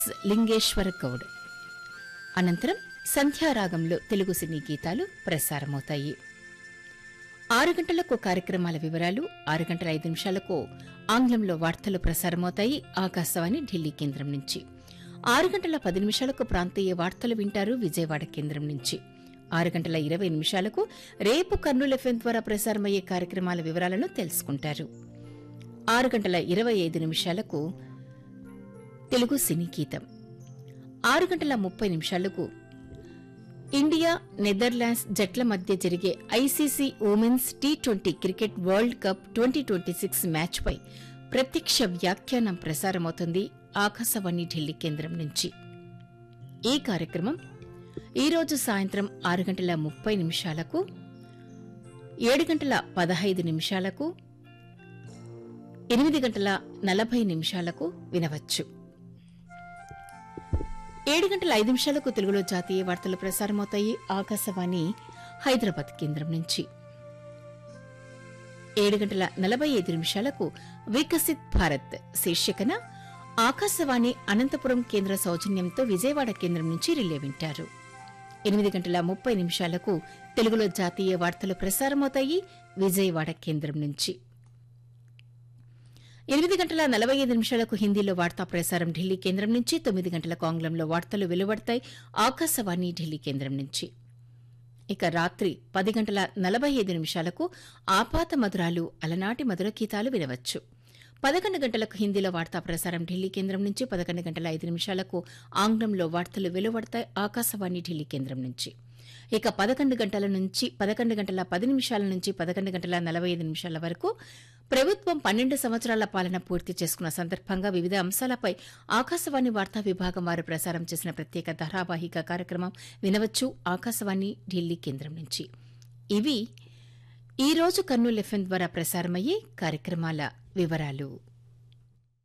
లింగేశ్వర గౌడ్ అనంతరం సంధ్యారాగంలో తెలుగు సినీ గీతాలు ప్రసారమవుతాయి ఆరు గంటలకు కార్యక్రమాల వివరాలు ఆరు గంటల ఐదు నిమిషాలకు ఆంగ్లంలో వార్తలు ప్రసారమవుతాయి ఆకాశవాణి ఢిల్లీ కేంద్రం నుంచి ఆరు గంటల పది నిమిషాలకు ప్రాంతీయ వార్తలు వింటారు విజయవాడ కేంద్రం నుంచి ఆరు గంటల ఇరవై నిమిషాలకు రేపు కర్నూలు ఎఫ్ఎం ద్వారా ప్రసారమయ్యే కార్యక్రమాల వివరాలను తెలుసుకుంటారు ఆరు గంటల ఇరవై ఐదు నిమిషాలకు తెలుగు సినీ గీతం ఆరు గంటల ముప్పై నిమిషాలకు ఇండియా నెదర్లాండ్స్ జట్ల మధ్య జరిగే ICC women's T twenty cricket world cup twenty twenty six మ్యాచ్పై ప్రత్యక్ష వ్యాఖ్యానం ప్రసారమవుతుంది ఆకాశవాణి ఢిల్లీ కేంద్రం నుంచి ఈ కార్యక్రమం ఈరోజు సాయంత్రం ఆరు గంటల ముప్పై నిమిషాలకు ఏడు గంటల పదహైదు నిమిషాలకు ఎనిమిది గంటల నలభై నిమిషాలకు వినవచ్చు ఏడు గంటల ఐదు నిమిషాలకు తెలుగులో జాతీయ వార్తలు ప్రసారమవుతాయి ఆకాశవాణి హైదరాబాద్ కేంద్రం నుంచి ఏడు గంటల నలభై ఐదు నిమిషాలకు వికసిత్ భారత్ శీర్షికన ఆకాశవాణి అనంతపురం కేంద్ర సౌజన్యంతో విజయవాడ కేంద్రం నుంచి రిలే వింటారు ఎనిమిది గంటల ముప్పై నిమిషాలకు తెలుగులో జాతీయ వార్తలు ప్రసారమవుతాయి విజయవాడ కేంద్రం నుంచి ఎనిమిది గంటల నలభై ఐదు నిమిషాలకు హిందీలో వార్తా ప్రసారం ఢిల్లీ కేంద్రం నుంచి తొమ్మిది గంటలకు ఆంగ్లంలో వార్తలు వెలువడతాయి ఆకాశవాణి ఢిల్లీ కేంద్రం నుంచి ఇక రాత్రి పది గంటల నలభై ఐదు నిమిషాలకు ఆపాత మధురాలు అలనాటి మధుర గీతాలు వినవచ్చు పదకొండు గంటలకు హిందీలో వార్తా ప్రసారం ఢిల్లీ కేంద్రం నుంచి పదకొండు గంటల ఐదు నిమిషాలకు ఆంగ్లంలో వార్తలు వెలువడతాయి ఆకాశవాణి ఢిల్లీ కేంద్రం నుంచి ఇక పదకొండు గంటల నుంచి పదకొండు గంటల పది నిమిషాల నుంచి పదకొండు గంటల నలభై ఐదు నిమిషాల వరకు ప్రభుత్వం పన్నెండు సంవత్సరాల పాలన పూర్తి చేసుకున్న సందర్భంగా వివిధ అంశాలపై ఆకాశవాణి వార్తా విభాగం వారు ప్రసారం చేసిన ప్రత్యేక ధారావాహిక కార్యక్రమం వినవచ్చు ఆకాశవాణి ఢిల్లీ కేంద్రం నుంచి ఇవి ఈ రోజు కర్నూలు ఎఫ్ఎం ద్వారా ప్రసారమయ్యే కార్యక్రమాల వివరాలు